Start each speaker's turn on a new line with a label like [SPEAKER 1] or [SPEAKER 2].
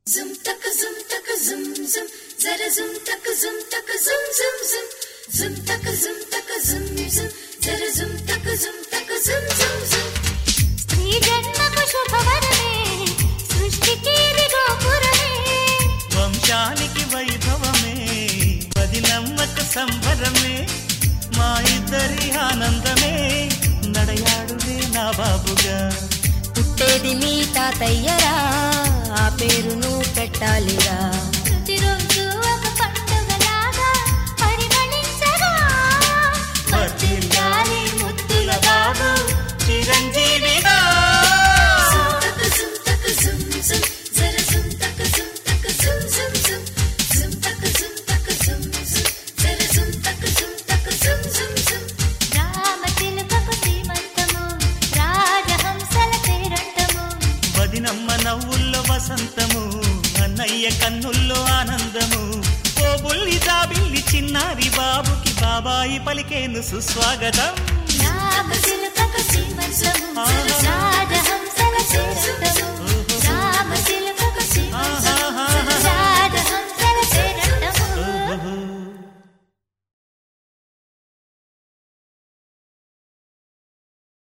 [SPEAKER 1] Zum taka zum taka zum zum zara zum taka zum taka zum zum zum zum taka zum taka zum zum zara zum taka zum taka zum zum zum
[SPEAKER 2] స్త్రీ జన్మకు శుభవరమే సృష్టికి ఇది గోపురమే
[SPEAKER 3] వంశానికి వైభవమే పదినమ్మక సంబరమే మా ఇద్దరి ఆనందమే నడయాడువే నా బాబుగా
[SPEAKER 4] పుట్టేది మీ తాతయ్యరా ఆ పేరును పెట్టాలిరా
[SPEAKER 2] ప్రతిరోజు ఒక పండుగలాగా పరిమళించగా
[SPEAKER 3] వర్ధిల్లాలి ముద్దుల బాబు చిరంజీవిగా
[SPEAKER 1] zum taka zum taka zum zum zara zum taka zum taka zum zum zum zum taka zum taka zum zum zara zum taka zum taka zum zum zum
[SPEAKER 2] Rama చిలుకకు సీమంతము రాజహంసల పేరంటము
[SPEAKER 3] వదినమ్మ నవ్వుల్లో వసంతము అన్నయ్య కన్నుల్లో ఆనందము ఓ బుల్లి జాబిల్లి చిన్నారి బాబుకి బాబాయి పలికేను సుస్వాగతం
[SPEAKER 2] రామ చిలుకకు సీమంతము
[SPEAKER 3] ఆహా.
[SPEAKER 2] రాజ